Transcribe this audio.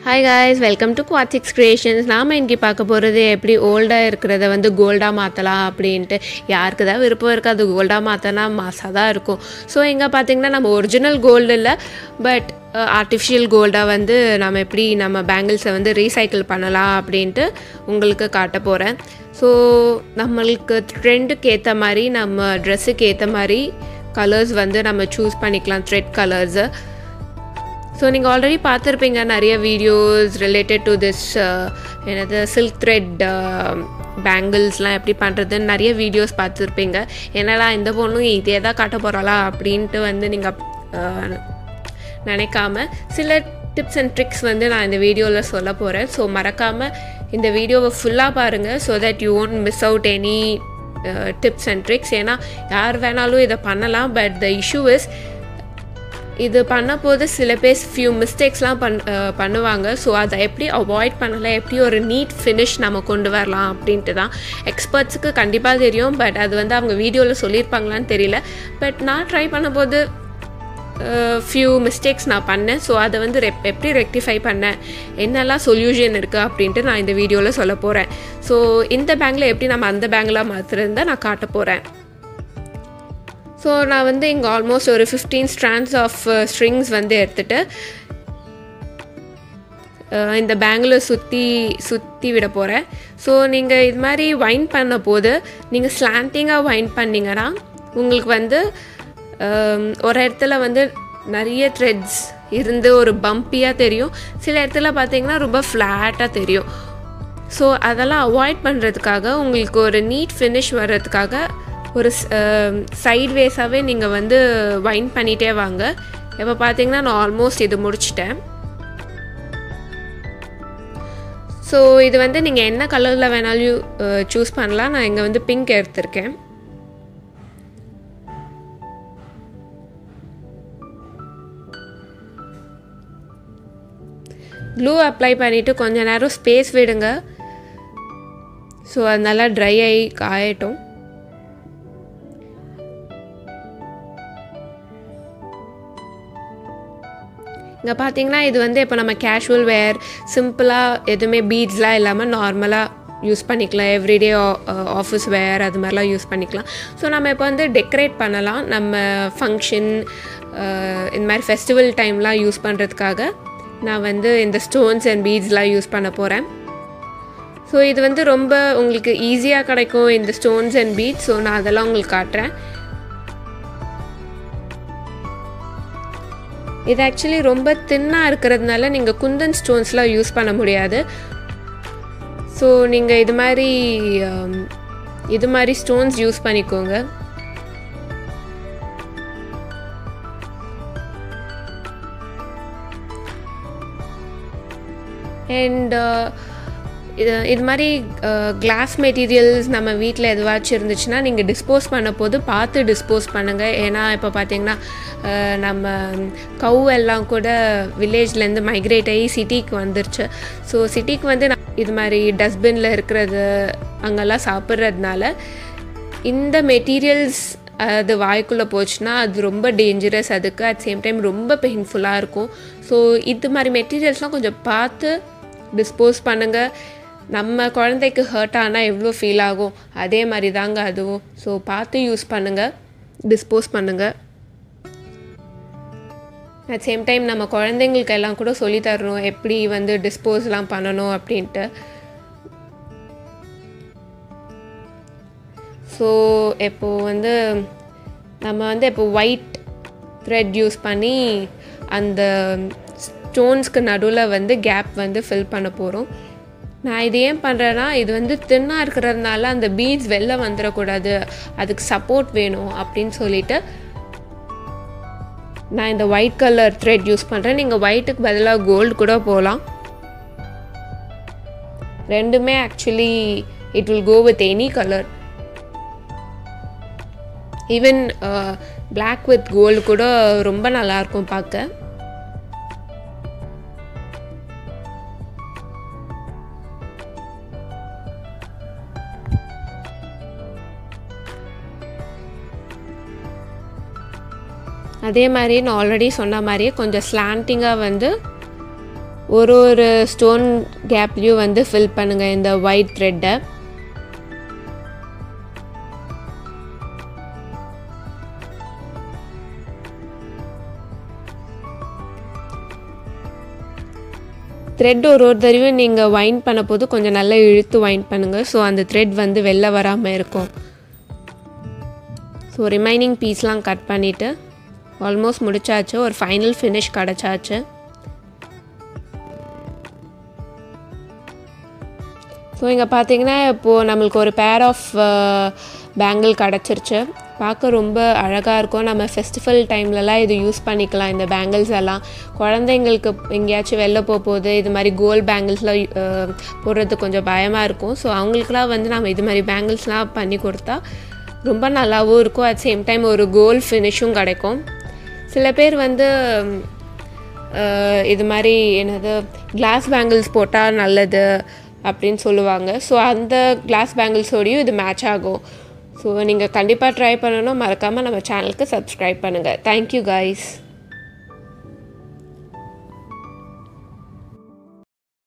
hi guys welcome to Quadsix creations நாம் இன்றைக்கி பார்க்க போகிறது எப்படி ஓல்டாக இருக்கிறத வந்து கோல்டாக மாற்றலாம் அப்படின்ட்டு யாருக்கு தான் விருப்பம் இருக்காது கோல்டாக மாற்றினா மாசாக தான் இருக்கும் ஸோ இங்கே பார்த்தீங்கன்னா நம்ம ஒரிஜினல் கோல்டு இல்லை பட் ஆர்டிஃபிஷியல் கோல்டாக வந்து நம்ம எப்படி நம்ம பேங்கிள்ஸை வந்து ரீசைக்கிள் பண்ணலாம் அப்படின்ட்டு உங்களுக்கு காட்ட போகிறேன் ஸோ நம்மளுக்கு ட்ரெண்டுக்கு ஏற்ற மாதிரி நம்ம ட்ரெஸ்ஸுக்கு ஏற்ற மாதிரி கலர்ஸ் வந்து நம்ம சூஸ் பண்ணிக்கலாம் த்ரெட் கலர்ஸு ஸோ நீங்கள் ஆல்ரெடி பார்த்துருப்பீங்க நிறைய வீடியோஸ் ரிலேட்டட் டு திஸ் என்னது சில்க் த்ரெட் பேங்கிள்ஸ்லாம் எப்படி பண்ணுறதுன்னு நிறைய வீடியோஸ் பார்த்துருப்பீங்க என்னடா இந்த பொண்ணும் இதே தான் காட்ட போகிறாளா அப்படின்ட்டு வந்து நீங்கள் நினைக்காம சில டிப்ஸ் அண்ட் ட்ரிக்ஸ் வந்து நான் இந்த வீடியோவில் சொல்ல போகிறேன் ஸோ மறக்காமல் இந்த வீடியோவை ஃபுல்லாக பாருங்கள் so that you won't miss out any tips and tricks ஏன்னா யார் வேணாலும் இதை பண்ணலாம் பட் த இஷ்யூ இஸ் இது பண்ண போது சில பேர் ஃபியூ மிஸ்டேக்ஸ்லாம் பண் பண்ணுவாங்க ஸோ அதை எப்படி அவாய்ட் பண்ணலாம் எப்படி ஒரு நீட் ஃபினிஷ் நம்ம கொண்டு வரலாம் அப்படின்ட்டு தான் எக்ஸ்பர்ட்ஸுக்கு கண்டிப்பாக தெரியும் பட் அது வந்து அவங்க வீடியோவில் சொல்லியிருப்பாங்களான்னு தெரியல பட் நான் ட்ரை பண்ணும்போது ஃபியூ மிஸ்டேக்ஸ் நான் பண்ணேன் ஸோ அதை வந்து ரெப் எப்படி ரெக்டிஃபை பண்ணேன் என்னெல்லாம் சொல்யூஷன் இருக்குது அப்படின்ட்டு நான் இந்த வீடியோவில் சொல்ல போகிறேன் ஸோ இந்த பேங்கில் எப்படி நம்ம அந்த பேங்கில் மாற்றுறதா நான் காட்ட போகிறேன் ஸோ நான் வந்து இங்கே ஆல்மோஸ்ட் ஒரு ஃபிஃப்டீன் ஸ்ட்ராண்ட்ஸ் ஆஃப் ஸ்ட்ரிங்ஸ் வந்து எடுத்துகிட்டு இந்த பேங்கில் சுற்றி சுற்றி விட போகிறேன் ஸோ நீங்கள் இது மாதிரி வைன் பண்ண போது நீங்கள் ஸ்லாண்டிங்காக வைன் பண்ணிங்கன்னா உங்களுக்கு வந்து ஒரு இடத்துல வந்து நிறைய த்ரெட்ஸ் இருந்து ஒரு பம்பியாக தெரியும் சில இடத்துல பார்த்தீங்கன்னா ரொம்ப ஃப்ளாட்டாக தெரியும் ஸோ அதெல்லாம் அவாய்ட் பண்ணுறதுக்காக உங்களுக்கு ஒரு நீட் ஃபினிஷ் வர்றதுக்காக ஒரு சைட் வேஸாகவே நீங்கள் வந்து வைன் பண்ணிகிட்டே வாங்க இப்போ பார்த்தீங்கன்னா நான் ஆல்மோஸ்ட் இது முடிச்சிட்டேன் ஸோ இது வந்து நீங்கள் என்ன கலரில் வேணாலும் சூஸ் பண்ணலாம் நான் இங்கே வந்து பிங்க் எடுத்திருக்கேன் க்ளூ அப்ளை பண்ணிவிட்டு கொஞ்சம் நேரம் ஸ்பேஸ் விடுங்க ஸோ அது நல்லா ட்ரை ஆகி காயட்டும் இங்கே பார்த்தீங்கன்னா இது வந்து இப்போ நம்ம கேஷுவல் வேர் சிம்பிளாக எதுவுமே பீட்ஸ்லாம் இல்லாமல் நார்மலாக யூஸ் பண்ணிக்கலாம் எவ்ரிடே ஆஃபீஸ் வேர் அது மாதிரிலாம் யூஸ் பண்ணிக்கலாம் ஸோ நம்ம இப்போ வந்து டெக்கரேட் பண்ணலாம் நம்ம ஃபங்க்ஷன் இந்த மாதிரி ஃபெஸ்டிவல் டைம்லாம் யூஸ் பண்ணுறதுக்காக நான் வந்து இந்த ஸ்டோன்ஸ் அண்ட் பீட்ஸ்லாம் யூஸ் பண்ண போகிறேன் ஸோ இது வந்து ரொம்ப உங்களுக்கு ஈஸியாக கிடைக்கும் இந்த ஸ்டோன்ஸ் அண்ட் பீட்ஸ் ஸோ நான் அதெல்லாம் உங்களுக்கு காட்டுறேன் இது ஆக்சுவலி ரொம்ப தின்னாக இருக்கிறதுனால நீங்கள் குந்தன் ஸ்டோன்ஸ்லாம் யூஸ் பண்ண முடியாது ஸோ நீங்கள் இது மாதிரி இது மாதிரி ஸ்டோன்ஸ் யூஸ் பண்ணிக்கோங்க அண்ட் இது இது மாதிரி கிளாஸ் மெட்டீரியல்ஸ் நம்ம வீட்டில் எதுவாச்சும் இருந்துச்சுன்னா நீங்கள் டிஸ்போஸ் பண்ண போது பார்த்து டிஸ்போஸ் பண்ணுங்கள் ஏன்னா இப்போ பார்த்தீங்கன்னா நம்ம கவு எல்லாம் கூட வில்லேஜ்லேருந்து மைக்ரேட் ஆகி சிட்டிக்கு வந்துருச்சு ஸோ சிட்டிக்கு வந்து இது மாதிரி டஸ்ட்பினில் இருக்கிறது அங்கெல்லாம் சாப்பிட்றதுனால இந்த மெட்டீரியல்ஸ் அது வாய்க்குள்ளே போச்சுன்னா அது ரொம்ப டேஞ்சரஸ் அதுக்கு அட் சேம் டைம் ரொம்ப பெயின்ஃபுல்லாக இருக்கும் ஸோ இது மாதிரி மெட்டீரியல்ஸ்லாம் கொஞ்சம் பார்த்து டிஸ்போஸ் பண்ணுங்கள் நம்ம குழந்தைக்கு ஹர்ட் ஆனால் எவ்வளோ ஃபீல் ஆகும் அதே மாதிரி தாங்க அதுவும் ஸோ பார்த்து யூஸ் பண்ணுங்கள் டிஸ்போஸ் பண்ணுங்கள் அட் சேம் டைம் நம்ம குழந்தைங்களுக்கு எல்லாம் கூட சொல்லி தரணும் எப்படி வந்து டிஸ்போஸ்லாம் பண்ணணும் அப்படின்ட்டு ஸோ இப்போது வந்து நம்ம வந்து இப்போ ஒயிட் த்ரெட் யூஸ் பண்ணி அந்த ஸ்டோன்ஸ்க்கு நடுவில் வந்து கேப் வந்து ஃபில் பண்ண போகிறோம் நான் இது ஏன் பண்ணுறேன்னா இது வந்து தின்னாக இருக்கிறதுனால அந்த பீட்ஸ் வெளில வந்துடக்கூடாது அதுக்கு சப்போர்ட் வேணும் அப்படின்னு சொல்லிட்டு நான் இந்த ஒயிட் கலர் த்ரெட் யூஸ் பண்ணுறேன் நீங்கள் ஒயிட்டுக்கு பதிலாக கோல்டு கூட போகலாம் ரெண்டுமே actually it will go with any colour even black with gold கூட ரொம்ப நல்லாயிருக்கும் பார்க்க அதே மாதிரி நான் ஆல்ரெடி சொன்ன மாதிரியே கொஞ்சம் ஸ்லாண்டிங்காக வந்து ஒரு ஒரு ஸ்டோன் கேப்லேயும் வந்து ஃபில் பண்ணுங்கள் இந்த ஒயிட் த்ரெட்டை த்ரெட் ஒரு ஒரு தடவையும் நீங்கள் வைண்ட் பண்ண போது கொஞ்சம் நல்லா இழுத்து வைண்ட் பண்ணுங்கள் ஸோ அந்த த்ரெட் வந்து வெளில வராமல் இருக்கும் ஸோ ரிமைனிங் பீஸ்லாம் கட் பண்ணிவிட்டு ஆல்மோஸ்ட் முடிச்சாச்சு ஒரு ஃபைனல் ஃபினிஷ் கிடச்சாச்சு ஸோ இங்கே பார்த்தீங்கன்னா இப்போது நம்மளுக்கு ஒரு பேர் ஆஃப் பேங்கிள் கிடச்சிருச்சு பார்க்க ரொம்ப அழகாக இருக்கும் நம்ம ஃபெஸ்டிவல் டைம்லலாம் இது யூஸ் பண்ணிக்கலாம் இந்த பேங்கிள்ஸ் எல்லாம் குழந்தைங்களுக்கு எங்கேயாச்சும் வெளில போக போகுது இது மாதிரி கோல்ட் பேங்கிள்ஸ்லாம் போடுறது கொஞ்சம் பயமாக இருக்கும் ஸோ அவங்களுக்குலாம் வந்து நம்ம இது மாதிரி பேங்கிள்ஸ்லாம் பண்ணி கொடுத்தா ரொம்ப நல்லாவும் இருக்கும் அட் சேம் டைம் ஒரு கோல்ட் ஃபினிஷும் கிடைக்கும் சில பேர் வந்து இது மாதிரி என்னது கிளாஸ் பேங்கிள்ஸ் போட்டால் நல்லது அப்படின்னு சொல்லுவாங்க ஸோ அந்த கிளாஸ் பேங்கிள்ஸோடையும் இது மேட்ச் ஆகும் ஸோ நீங்கள் கண்டிப்பாக ட்ரை பண்ணணும் மறக்காமல் நம்ம சேனலுக்கு சப்ஸ்கிரைப் பண்ணுங்கள் தேங்க்யூ கைஸ்